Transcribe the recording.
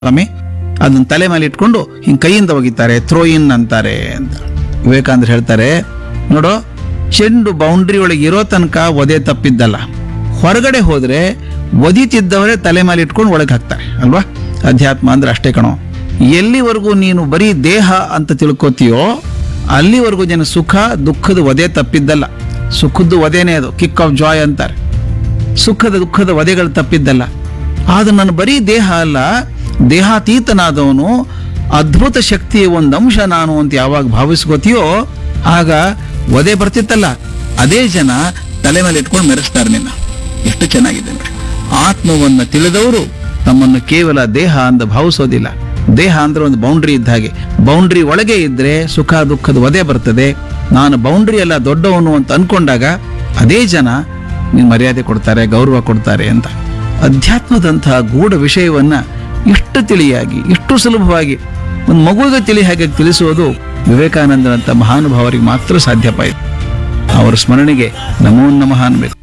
ರಮೆ ಅದನ್ನ ತಲೆ ಮೇಲೆ ಇಟ್ಕೊಂಡು ಹಿಂಗ್ ಕೈಯಿಂದ ಒಗಿತಾರೆ ಥ್ರೋ ಇನ್ ಅಂತಾರೆ ಅಂತ ವಿವೇಕಾನಂದ್ರ ಹೇಳ್ತಾರೆ ನೋಡು ಚೆಂಡು ಬೌಂಡ್ರಿ ಒಳಗೆ ಇರೋ ತನಕ ಒದೆ ತಪ್ಪಿದ್ದಲ್ಲ ಹೊರಗಡೆ ಹೋದ್ರೆ ಒದಿತಿದ್ದವರೇ ತಲೆ ಮೇಲೆ ಇಟ್ಕೊಂಡು ಒಳಗೆ ಹಾಕ್ತಾರೆ ಅಲ್ವಾ ಅಧ್ಯಾತ್ಮ ಅಂದ್ರೆ ಅಷ್ಟೇ ಕಣೋ ಎಲ್ಲಿವರೆಗೂ ನೀನು ಬರೀ ದೇಹ ಅಂತ ತಿಳ್ಕೊತೀಯೋ ಅಲ್ಲಿವರೆಗೂ ಜನ ಸುಖ ದುಃಖದ ಒದೆ ತಪ್ಪಿದ್ದಲ್ಲ ಸುಖದ್ದು ಒದೇನೇ ಅದು ಕಿಕ್ ಆಫ್ ಜಾಯ್ ಅಂತಾರೆ ಸುಖದ ದುಃಖದ ವಧೆಗಳು ತಪ್ಪಿದ್ದಲ್ಲ ಆದ್ರೆ ನಾನು ಬರೀ ದೇಹ ಅಲ್ಲ ದೇಹಾತೀತನಾದವನು ಅದ್ಭುತ ಶಕ್ತಿಯ ಒಂದು ಅಂಶ ನಾನು ಅಂತ ಯಾವಾಗ ಭಾವಿಸ್ಕೋತೀಯೋ ಆಗ ವಧೆ ಬರ್ತಿತ್ತಲ್ಲ ಅದೇ ಜನ ತಲೆ ಮೇಲೆ ಇಟ್ಕೊಂಡು ಮೆರೆಸ್ತಾರೆ ನಿನ್ನ ಎಷ್ಟು ಚೆನ್ನಾಗಿದೆ ನೋಡಿ ಆತ್ಮವನ್ನ ತಿಳಿದವರು ತಮ್ಮನ್ನು ಕೇವಲ ದೇಹ ಅಂತ ಭಾವಿಸೋದಿಲ್ಲ ದೇಹ ಅಂದ್ರೆ ಒಂದು ಬೌಂಡ್ರಿ ಇದ್ದ ಹಾಗೆ ಬೌಂಡ್ರಿ ಒಳಗೆ ಇದ್ರೆ ಸುಖ ದುಃಖದ ವಧೆ ಬರ್ತದೆ ನಾನು ಬೌಂಡ್ರಿ ಎಲ್ಲ ದೊಡ್ಡವನು ಅಂತ ಅನ್ಕೊಂಡಾಗ ಅದೇ ಜನ ನೀನು ಮರ್ಯಾದೆ ಕೊಡ್ತಾರೆ ಗೌರವ ಕೊಡ್ತಾರೆ ಅಂತ ಅಧ್ಯಾತ್ಮದಂತಹ ಗೂಢ ವಿಷಯವನ್ನ ಎಷ್ಟು ತಿಳಿಯಾಗಿ ಎಷ್ಟು ಸುಲಭವಾಗಿ ಒಂದು ಮಗುವಿಗೆ ತಿಳಿ ಹಾಗೆ ತಿಳಿಸುವುದು ವಿವೇಕಾನಂದರಂತ ಮಹಾನುಭಾವರಿಗೆ ಮಾತ್ರ ಸಾಧ್ಯಪಾಯಿತು ಅವರ ಸ್ಮರಣೆಗೆ ನಮೋ ನಮಃ ಅನ್ಬೇಕು